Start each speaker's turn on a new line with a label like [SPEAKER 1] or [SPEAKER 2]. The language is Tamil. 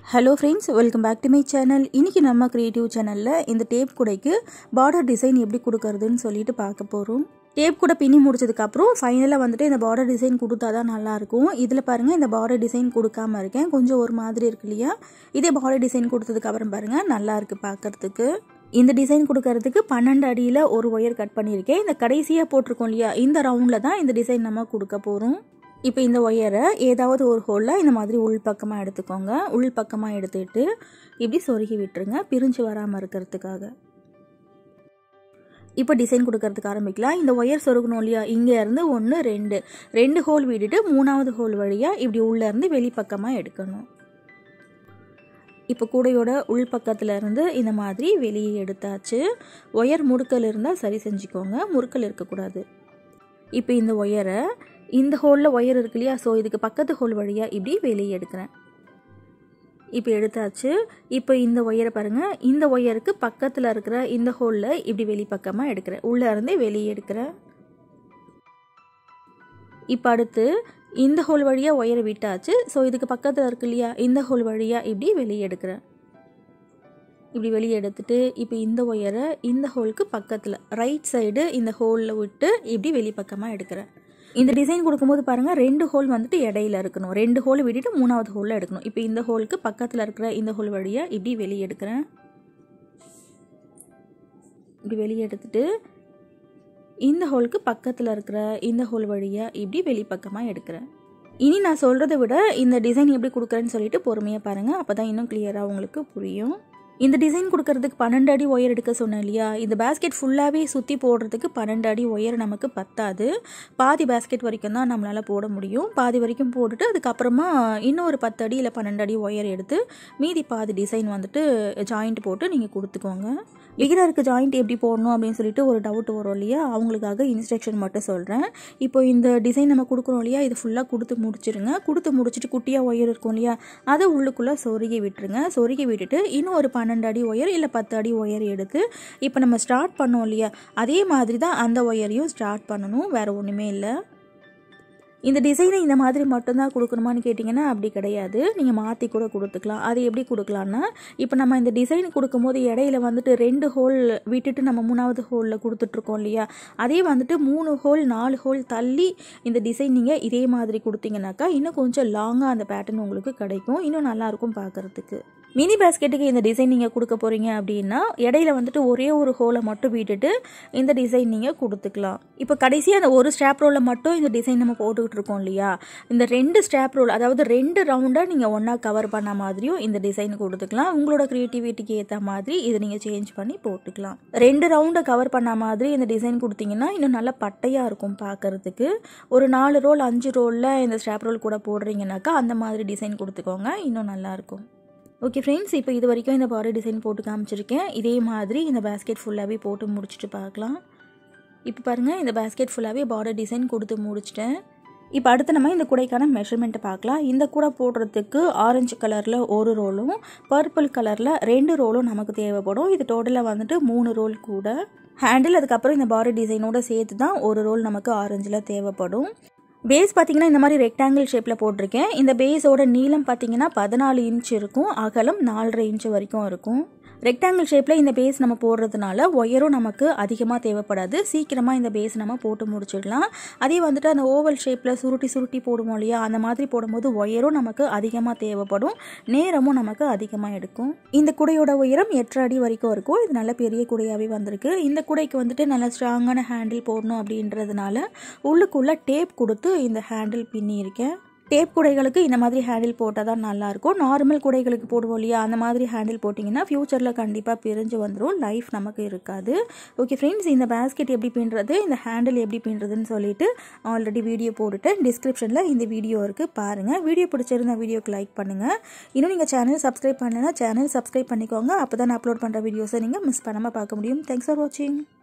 [SPEAKER 1] hello friends welcome back to my channel இன்றைக்கி நம்ம க்ரியேட்டிவ் சேனலில் இந்த டேப் கூடைக்கு பார்டர் டிசைன் எப்படி கொடுக்கறதுன்னு சொல்லிட்டு பார்க்க போகிறோம் டேப் கூட பின்னி முடிச்சதுக்கப்புறம் ஃபைனலாக வந்துட்டு இந்த பார்டர் டிசைன் கொடுத்தா தான் நல்லாயிருக்கும் இதில் பாருங்கள் இந்த பார்டர் டிசைன் கொடுக்காம இருக்கேன் கொஞ்சம் ஒரு மாதிரி இருக்கு இல்லையா இதே பார்டர் டிசைன் கொடுத்ததுக்கப்புறம் பாருங்கள் நல்லா இருக்குது பார்க்குறதுக்கு இந்த டிசைன் கொடுக்கறதுக்கு பன்னெண்டு அடியில் ஒரு ஒயர் கட் பண்ணியிருக்கேன் இந்த கடைசியாக போட்டிருக்கோம் இல்லையா இந்த ரவுண்டில் தான் இந்த டிசைன் நம்ம கொடுக்க போகிறோம் இப்போ இந்த ஒயரை ஏதாவது ஒரு ஹோலில் இந்த மாதிரி உள் பக்கமாக எடுத்துக்கோங்க உள் பக்கமாக எடுத்துட்டு இப்படி சொருகி விட்டுருங்க பிரிஞ்சு வராமல் இருக்கிறதுக்காக இப்போ டிசைன் கொடுக்கறதுக்கு ஆரம்பிக்கலாம் இந்த ஒயர் சொருகணும் இல்லையா இங்கே இருந்து ஒன்று ரெண்டு ரெண்டு ஹோல் விட்டுட்டு மூணாவது ஹோல் வழியாக இப்படி உள்ளேருந்து வெளிப்பக்கமாக எடுக்கணும் இப்போ கூடையோட உள் பக்கத்தில் இருந்து இந்த மாதிரி வெளியே எடுத்தாச்சு ஒயர் முறுக்கல் இருந்தால் சரி செஞ்சுக்கோங்க முறுக்கல் இருக்கக்கூடாது இப்போ இந்த ஒயரை இந்த ஹோலில் ஒயர் இருக்கு இல்லையா ஸோ இதுக்கு பக்கத்து ஹோல் வழியாக இப்படி வெளியே எடுக்கிறேன் இப்போ எடுத்தாச்சு இப்போ இந்த ஒயரை பாருங்கள் இந்த ஒயருக்கு பக்கத்தில் இருக்கிற இந்த ஹோலில் இப்படி வெளிப்பக்கமாக எடுக்கிறேன் உள்ளே இருந்தே வெளியே எடுக்கிறேன் இப்போ அடுத்து இந்த ஹோல் வழியாக ஒயரை விட்டாச்சு ஸோ இதுக்கு பக்கத்தில் இருக்கு இல்லையா இந்த ஹோல் வழியாக இப்படி வெளியே எடுக்கிறேன் இப்படி வெளியே எடுத்துட்டு இப்போ இந்த ஒயரை இந்த ஹோலுக்கு பக்கத்தில் ரைட் சைடு இந்த ஹோலில் விட்டு இப்படி வெளிப்பக்கமாக எடுக்கிறேன் இந்த டிசைன் கொடுக்கும்போது பாருங்கள் ரெண்டு ஹோல் வந்துட்டு இடையில இருக்கணும் ரெண்டு ஹோல் விட்டுட்டு மூணாவது ஹோலில் எடுக்கணும் இப்போ இந்த ஹோலுக்கு பக்கத்தில் இருக்கிற இந்த ஹோல் வழியாக இப்படி வெளியே எடுக்கிறேன் இப்படி வெளியே எடுத்துட்டு இந்த ஹோலுக்கு பக்கத்தில் இருக்கிற இந்த ஹோல் வழியாக இப்படி வெளிப்பக்கமாக எடுக்கிறேன் இனி நான் சொல்கிறத விட இந்த டிசைன் எப்படி கொடுக்குறேன்னு சொல்லிட்டு பொறுமையாக பாருங்கள் அப்போ தான் இன்னும் கிளியராக உங்களுக்கு புரியும் இந்த டிசைன் கொடுக்கறதுக்கு பன்னெண்டு அடி ஒயர் எடுக்க சொன்னேன் இல்லையா இந்த பேஸ்கெட் ஃபுல்லாகவே சுற்றி போடுறதுக்கு பன்னெண்டு அடி ஒயர் நமக்கு பத்தாது பாதி பேஸ்கெட் வரைக்கும் தான் நம்மளால் போட முடியும் பாதி வரைக்கும் போட்டுட்டு அதுக்கப்புறமா இன்னும் ஒரு பத்து அடி இல்லை பன்னெண்டு அடி ஒயர் எடுத்து மீதி பாதி டிசைன் வந்துட்டு ஜாயிண்ட் போட்டு நீங்கள் கொடுத்துக்கோங்க பிகினருக்கு ஜாயிண்ட் எப்படி போடணும் அப்படின்னு சொல்லிட்டு ஒரு டவுட் வரும் இல்லையா அவங்களுக்காக இன்ஸ்ட்ரக்ஷன் மட்டும் சொல்கிறேன் இப்போ இந்த டிசைன் நம்ம கொடுக்குறோம் இல்லையா இது ஃபுல்லாக கொடுத்து முடிச்சிருங்க கொடுத்து முடிச்சுட்டு குட்டியாக ஒயர் இருக்கும் இல்லையா அதை உள்ளுக்குள்ளே சொருகி விட்டுருங்க சொருகி விட்டுட்டு இன்னும் ஒரு பன்னெண்டு அடி ஒயர் இல்லை பத்து அடி ஒயர் எடுத்து இப்போ நம்ம ஸ்டார்ட் பண்ணோம் இல்லையா அதே மாதிரி தான் அந்த ஒயரையும் ஸ்டார்ட் பண்ணணும் வேறு ஒன்றுமே இல்லை இந்த டிசைனை இந்த மாதிரி மட்டும்தான் கொடுக்கணுமான்னு கேட்டிங்கன்னா அப்படி கிடையாது நீங்கள் மாற்றி கூட கொடுத்துக்கலாம் அது எப்படி கொடுக்கலான்னா இப்போ நம்ம இந்த டிசைன் கொடுக்கும்போது இடையில வந்துட்டு ரெண்டு ஹோல் விட்டுட்டு நம்ம மூணாவது ஹோலில் கொடுத்துட்ருக்கோம் இல்லையா அதே வந்துட்டு மூணு ஹோல் நாலு ஹோல் தள்ளி இந்த டிசைன் நீங்கள் இதே மாதிரி கொடுத்தீங்கன்னாக்கா இன்னும் கொஞ்சம் லாங்காக அந்த பேட்டர்ன் உங்களுக்கு கிடைக்கும் இன்னும் நல்லாயிருக்கும் பார்க்குறதுக்கு மினி பேஸ்கெட்டுக்கு இந்த டிசைன் நீங்கள் கொடுக்க போகிறீங்க அப்படின்னா இடையில வந்துட்டு ஒரே ஒரு ஹோலை மட்டும் விட்டுட்டு இந்த டிசைன் நீங்கள் கொடுத்துக்கலாம் இப்போ கடைசியாக அந்த ஒரு ஸ்ட்ராப் ரோலில் மட்டும் இந்த டிசைன் நம்ம போட்டுக்கிட்டு இருக்கோம் இல்லையா இந்த ரெண்டு ஸ்ட்ராப் ரோல் அதாவது ரெண்டு ரவுண்டாக நீங்கள் ஒன்றா கவர் பண்ண மாதிரியும் இந்த டிசைன் கொடுத்துக்கலாம் உங்களோட க்ரியேட்டிவிட்டிக்கு ஏற்ற மாதிரி இதை நீங்கள் சேஞ்ச் பண்ணி போட்டுக்கலாம் ரெண்டு ரவுண்டை கவர் பண்ண மாதிரி இந்த டிசைன் கொடுத்தீங்கன்னா இன்னும் நல்லா பட்டையாக இருக்கும் பார்க்கறதுக்கு ஒரு நாலு ரோல் அஞ்சு ரோலில் இந்த ஸ்ட்ராப் ரோல் கூட போடுறீங்கனாக்கா அந்த மாதிரி டிசைன் கொடுத்துக்கோங்க இன்னும் நல்லாயிருக்கும் ஓகே ஃப்ரெண்ட்ஸ் இப்போ இது வரைக்கும் இந்த பாடி டிசைன் போட்டு காமிச்சிருக்கேன் இதே மாதிரி இந்த பேஸ்கெட் ஃபுல்லாகவே போட்டு முடிச்சுட்டு பார்க்கலாம் இப்போ பாருங்கள் இந்த பேஸ்கெட் ஃபுல்லாகவே பார்டர் டிசைன் கொடுத்து முடிச்சிட்டேன் இப்போ அடுத்து நம்ம இந்த கூடைக்கான மெஷர்மெண்ட்டை பார்க்கலாம் இந்த கூடை போடுறதுக்கு ஆரஞ்சு கலரில் ஒரு ரோலும் பர்பிள் கலரில் ரெண்டு ரோலும் நமக்கு தேவைப்படும் இது டோட்டலாக வந்துட்டு மூணு ரோல் கூட ஹேண்டில் அதுக்கப்புறம் இந்த பாடி டிசைனோட சேர்த்து தான் ஒரு ரோல் நமக்கு ஆரஞ்சில் தேவைப்படும் பேஸ் பார்த்தீங்கன்னா இந்த மாதிரி ரெக்டாங்கிள் ஷேப்பில் போட்டிருக்கேன் இந்த பேஸோட நீளம் பார்த்தீங்கன்னா பதினாலு இன்ச் இருக்கும் அகலம் நாலரை இன்ச் வரைக்கும் இருக்கும் ரெக்டாங்கிள் ஷேப்பில் இந்த பேஸ் நம்ம போடுறதுனால ஒயரும் நமக்கு அதிகமாக தேவைப்படாது சீக்கிரமாக இந்த பேஸ் நம்ம போட்டு முடிச்சிடலாம் அதே வந்துட்டு அந்த ஓவல் ஷேப்பில் சுருட்டி சுருட்டி போடுவோம் இல்லையா அந்த மாதிரி போடும்போது ஒயரும் நமக்கு அதிகமாக தேவைப்படும் நேரமும் நமக்கு அதிகமாக எடுக்கும் இந்த குடையோட உயரம் எட்டு அடி வரைக்கும் இருக்கும் இது நல்ல பெரிய குடையாகவே வந்திருக்கு இந்த குடைக்கு வந்துட்டு நல்ல ஸ்ட்ராங்கான ஹேண்டில் போடணும் அப்படின்றதுனால உள்ளுக்குள்ளே டேப் கொடுத்து இந்த ஹேண்டில் பின்னியிருக்கேன் டேப் குடைகளுக்கு இந்த மாதிரி ஹேண்டில் போட்டால் தான் நல்லாயிருக்கும் நார்மல் குடைகளுக்கு போடுவோம் இல்லையா அந்த மாதிரி ஹேண்டில் போட்டிங்கன்னா ஃப்யூச்சரில் கண்டிப்பாக பிரிஞ்சு வந்துடும் லைஃப் நமக்கு இருக்காது ஓகே ஃப்ரெண்ட்ஸ் இந்த பேஸ்கெட் எப்படி பின்னுறது இந்த ஹேண்டில் எப்படி பின்னுறதுன்னு சொல்லிட்டு ஆல்ரெடி வீடியோ போட்டுட்டேன் டிஸ்கிரிப்ஷனில் இந்த வீடியோ இருக்குது பாருங்கள் வீடியோ பிடிச்சிருந்த வீடியோக்கு லைக் பண்ணுங்கள் இன்னும் நீங்கள் சேனல் சப்ஸ்கிரைப் பண்ணலைன்னா சேனல் சப்ஸ்கிரைப் பண்ணிக்கோங்க அப்போ தான் அப்லோட் பண்ணுற வீடியோஸை நீங்கள் மிஸ் பண்ணாமல் பார்க்க முடியும் தேங்க்ஸ் ஃபார் வாட்சிங்